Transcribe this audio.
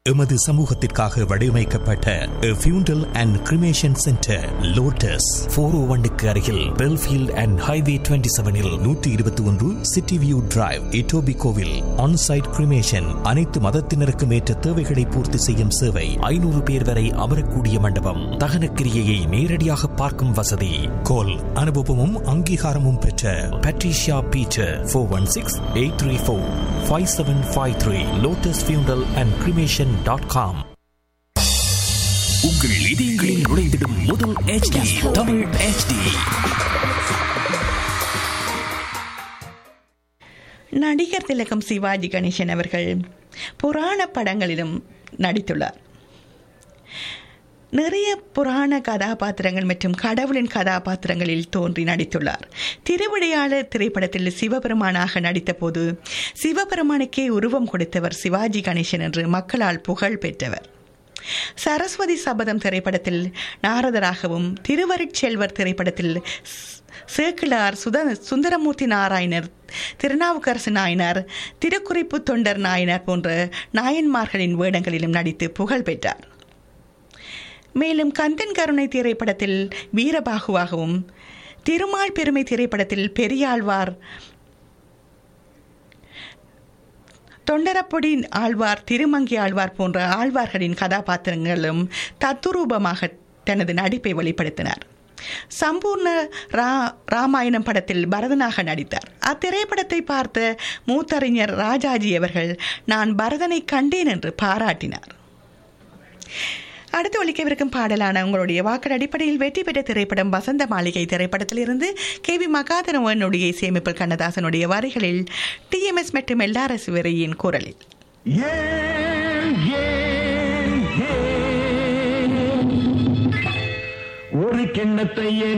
எமது சமூகத்திற்காக வடிவமைக்கப்பட்ட funeral and cremation center Lotus four O ஒன்னுக்கு அருகில் பெல்ஃபீல்ட் அண்ட் ஹைவே டுவெண்ட்டி செவனில் நூற்றி இருபத்தி ஒன்று சிட்டி வியூ டிரைவ் இட்டோபி கோவில் ஆன்சைட் கிரிமேஷன் அனைத்து மதத்தினருக்கும் ஏற்ற தேவைகளை பூர்த்தி செய்யும் சேவை ஐநூறு பேர் வரை அமரக்கூடிய மண்டபம் தகனக்கிரியையை நேரடியாக பார்க்கும் வசதி கோல் அனுபவமும் அங்கீகாரமும் பெற்ற Patricia Beecher four one six eight three four five seven five three Lotus funeral and cremation dot com உங்கள் இதயங்களில் நுழைந்திடும் முதல் HD தமிழ் HD நடிகர் திலகம் சிவாஜி கணேசன் அவர்கள் புராண படங்களிலும் நடித்துள்ளார் நிறைய புராண கதாபாத்திரங்கள் மற்றும் கடவுளின் கதாபாத்திரங்களில் தோன்றி நடித்துள்ளார் திருவிளையாடல் திரைப்படத்தில் சிவபெருமானாக நடித்தபோது சிவபெருமானுக்கே உருவம் கொடுத்தவர் சிவாஜி கணேசன் என்று மக்களால் புகழ் பெற்றவர் சரஸ்வதி சபதம் திரைப்படத்தில் நாரதராகவும் திருவருட்செல்வர் திரைப்படத்தில் ஸ்- சேக்கிழார் சுத சுந்தரமூர்த்தி நாராயணர் திருநாவுக்கரசு நாயனார் திருக்குறிப்பு தொண்டர் நாயனார் போன்ற நாயன்மார்களின் வேடங்களிலும் நடித்து புகழ் பெற்றார் மேலும் கந்தன் கருணை திரைப்படத்தில் வீரபாகுவாகவும் திருமால் பெருமை திரைப்படத்தில் பெரியாழ்வார் தொண்டரப்பொடி ஆழ்வார் திருமங்கி ஆழ்வார் போன்ற ஆழ்வார்களின் கதாபாத்திரங்களும் தத்துரூபமாக தனது நடிப்பை வெளிப்படுத்தினார் சம்பூர்ண ரா ராமாயணம் படத்தில் பரதனாக நடித்தார் அத்திரைப்படத்தை பார்த்த மூத்தறிஞர் ராஜாஜி அவர்கள் நான் பரதனை கண்டேன் என்று பாராட்டினார் அடுத்து ஒழிக்கவிருக்கும் பாடலான உங்களுடைய வாக்கள் அடிப்படையில் வெற்றி பெற்ற திரைப்படம் வசந்த மாளிகை திரைப்படத்திலிருந்து கே வி மகாதனவனுடைய இசையமைப்பில் கண்ணதாசனுடைய வரிகளில் டிஎம்எஸ் மற்றும் எல்ஆர்எஸ் விரையின் குரலில் ஏன் ஏன் ஏன் ஒரு கிண்ணத்தை ஏன்